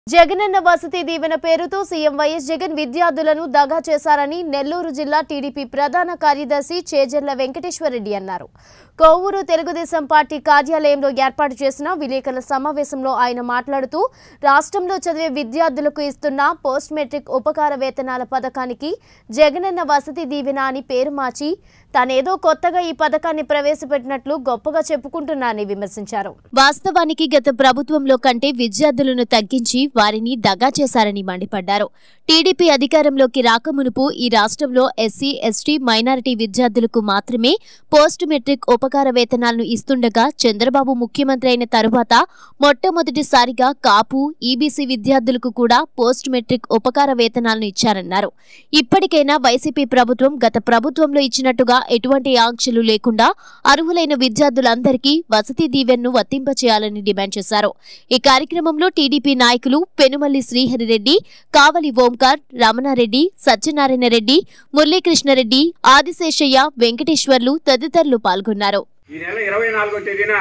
జగనన్న వసతి దీవెన పేరుతో CM YS Jagan విద్యార్థులను దగా చేశారని నెల్లూరు జిల్లా టీడీపీ ప్రధాన కార్యదర్శి చేజర్ల వెంకటేశ్వరరెడ్డి అన్నారు కొవ్వూరు తెలుగుదేశం పార్టీ కార్యాలయంలో ఏర్పాటు చేసిన విలేకరుల సమావేశంలో ఆయన మాట్లాడుతూ రాష్ట్రంలో చదివే విద్యార్థులకు ఇస్తున్న పోస్ట్ మెట్రిక్ ఉపకార వేతనాల పథకానికి జగనన్న వసతి దీవెన అని పేరు మార్చి తానేదో కొత్తగా ఈ పథకాన్ని ప్రవేశపెట్టినట్లు గొప్పగా చెప్పుకుంటున్నారని విమర్శించారు వాస్తవానికి గత ప్రభుత్వంలో కంటే విద్యార్థులను తగ్గించి వారిని దగా చేశారని మండిపడ్డారు టీడీపీ అధికారంలోకి రాకమునుపు ఈ రాష్ట్రంలో ఎస్సీ ఎస్టీ మైనారిటీ విద్యార్థులకు మాత్రమే పోస్ట్ మెట్రిక్ ఉపకార వేతనాలను ఇస్తుండగా చంద్రబాబు ముఖ్యమంత్రి అయిన తరువాత మొట్టమొదటిసారిగా కాపు ఈబీసీ విద్యార్థులకు కూడా పోస్ట్ మెట్రిక్ ఉపకార వేతనాలను ఇచ్చారన్నారు ఇప్పటికైనా వైసీపీ ప్రభుత్వం గత ప్రభుత్వంలో ఇచ్చినట్టుగా ఎటువంటి ఆంక్షలు లేకుండా అర్హులైన విద్యార్థులందరికీ వసతి దీవెన్ను వర్తింపచేయాలని డిమాండ్ చేశారు ఈ కార్యక్రమంలో టీడీపీ నాయకులు పెనుమల్లి శ్రీహరిరెడ్డి కావలి ఓంకార్ రమణారెడ్డి సత్యనారాయణ రెడ్డి మురళీకృష్ణారెడ్డి ఆదిశేషయ్య వెంకటేశ్వర్లు తదితరులు పాల్గొన్నారు ఈ నెల ఇరవై నాలుగో తేదీన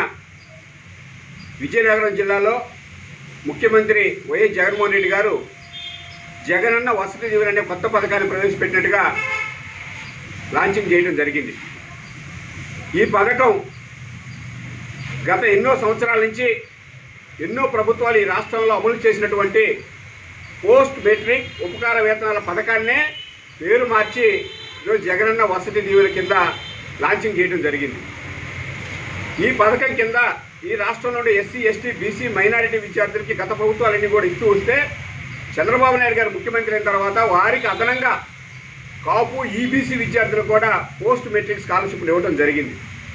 విజయనగరం జిల్లాలో ముఖ్యమంత్రి వైఎస్ జగన్మోహన్ రెడ్డి గారు జగనన్న వసతి దీవెన అనే కొత్త పథకాన్ని ప్రవేశపెట్టినట్టుగా లాంచింగ్ చేయడం జరిగింది ఈ పథకం గత ఎన్నో సంవత్సరాల నుంచి ఎన్నో ప్రభుత్వాలు ఈ రాష్ట్రంలో అమలు చేసినటువంటి పోస్ట్ మెట్రిక్ ఉపకార వేతనాల పథకాన్నే పేరు మార్చి ఈరోజు జగనన్న వసతి దీవెన కింద లాంచింగ్ చేయడం జరిగింది ఈ పథకం కింద ఈ రాష్ట్రంలోని ఎస్సీ ఎస్టీ బీసీ మైనారిటీ విద్యార్థులకి గత ప్రభుత్వాలన్నీ కూడా ఇస్తూ వస్తే చంద్రబాబు నాయుడు గారు ముఖ్యమంత్రి అయిన తర్వాత వారికి అదనంగా కాపు ఈబీసీ విద్యార్థులకు కూడా పోస్ట్ మెట్రిక్ స్కాలర్షిప్లు ఇవ్వడం జరిగింది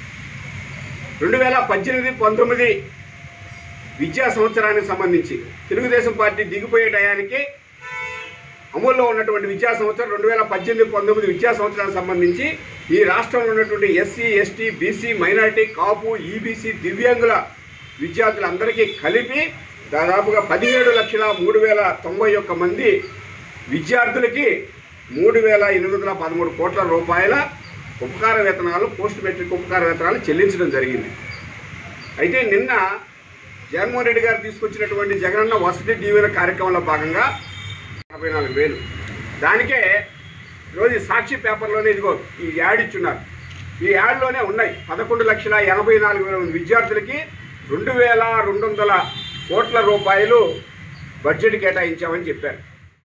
రెండు వేల పద్దెనిమిది పంతొమ్మిది విద్యా సంవత్సరానికి సంబంధించి తెలుగుదేశం పార్టీ దిగిపోయే టయానికి అమల్లో ఉన్నటువంటి విద్యా సంవత్సరం రెండు వేల పద్దెనిమిది పంతొమ్మిది విద్యా సంవత్సరానికి సంబంధించి ఈ రాష్ట్రంలో ఉన్నటువంటి SC ST BC minority Kapu EBC దివ్యాంగుల విద్యార్థులందరికీ కలిపి దాదాపుగా పదిహేడు లక్షల మూడు వేల తొంభై ఒక్క మంది విద్యార్థులకి మూడు వేల ఎనిమిది వందల పదమూడు కోట్ల రూపాయల ఉపకార వేతనాలు పోస్ట్ మెట్రిక్ ఉపకార వేతనాలు చెల్లించడం జరిగింది అయితే నిన్న జగన్మోహన్ రెడ్డి గారు తీసుకొచ్చినటువంటి జగనన్న వసతి దీవెన కార్యక్రమంలో భాగంగా యాభై నాలుగు వేలు దానికే రోజు ఈ సాక్షి పేపర్లోనే ఇదిగో ఈ యాడ్ ఇచ్చున్నారు ఈ యాడ్లోనే ఉన్నాయి పదకొండు లక్షల ఎనభై నాలుగు వేల మంది విద్యార్థులకి రెండు వేల రెండు వందల కోట్ల రూపాయలు బడ్జెట్ కేటాయించామని చెప్పారు